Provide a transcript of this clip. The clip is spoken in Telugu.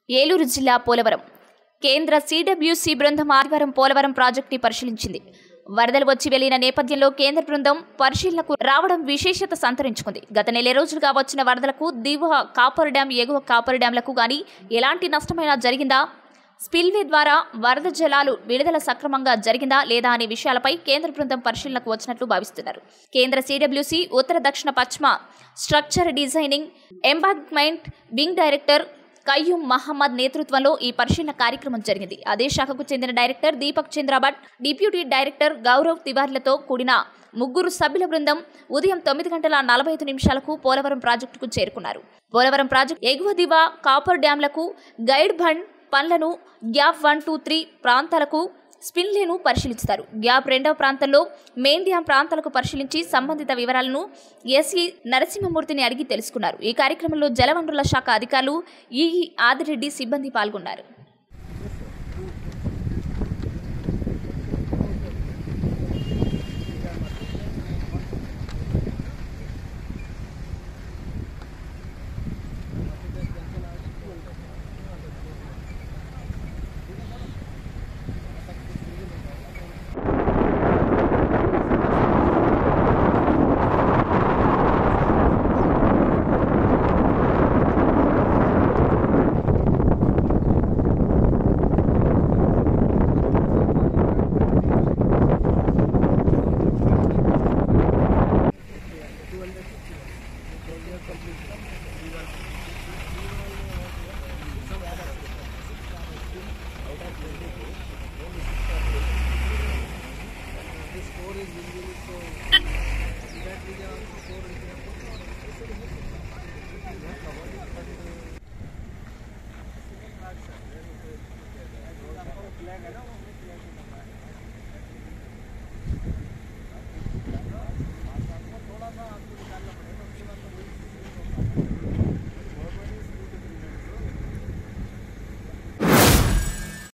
ఏలూరు జిల్లా పోలవరం కేంద్ర సిడబ్ల్యూసి బృందం ఆదివారం పోలవరం ప్రాజెక్టుని పరిశీలించింది వరదలు వచ్చి వెళ్లిన నేపథ్యంలో కేంద్ర బృందం పరిశీలనకు రావడం విశేషత సంతరించుకుంది గత నెల రోజులుగా వచ్చిన వరదలకు దిగువ కాపర్ డ్యాం ఎగువ కాపర్ డ్యాంలకు గాని ఎలాంటి నష్టమైనా జరిగిందా స్పిల్వే ద్వారా వరద జలాలు విడుదల సక్రమంగా జరిగిందా లేదా అనే విషయాలపై కేంద్ర బృందం పరిశీలనకు వచ్చినట్లు భావిస్తున్నారు కేంద్ర సిడబ్ల్యూసి ఉత్తర దక్షిణ పశ్చిమ structure designing embankment wing director Qayyum Mohammed నేతృత్వంలో ఈ పరిశీలన కార్యక్రమం జరిగింది అదే శాఖకు చెందిన director Deepak Chandrabhat deputy director Gaurav తివార్లతో కూడిన ముగ్గురు సభ్యుల బృందం ఉదయం తొమ్మిది గంటల నలభై ఐదు నిమిషాలకు పోలవరం ప్రాజెక్టుకు చేరుకున్నారు పోలవరం ప్రాజెక్టు ఎగువ దివా కాపర్ డ్యాంలకు గైడ్ బండ్ పనులను గ్యాప్ వన్ టూ త్రీ ప్రాంతాలకు స్పిన్లేను పరిశీలిస్తారు గ్యాప్ రెండవ ప్రాంతంలో మెయిన్ డ్యాం ప్రాంతాలకు పరిశీలించి సంబంధిత వివరాలను ఎస్ఈ నరసింహమూర్తిని అడిగి తెలుసుకున్నారు ఈ కార్యక్రమంలో జలవనరుల శాఖ అధికారులు ఈఈ ఆదిరెడ్డి సిబ్బంది పాల్గొన్నారు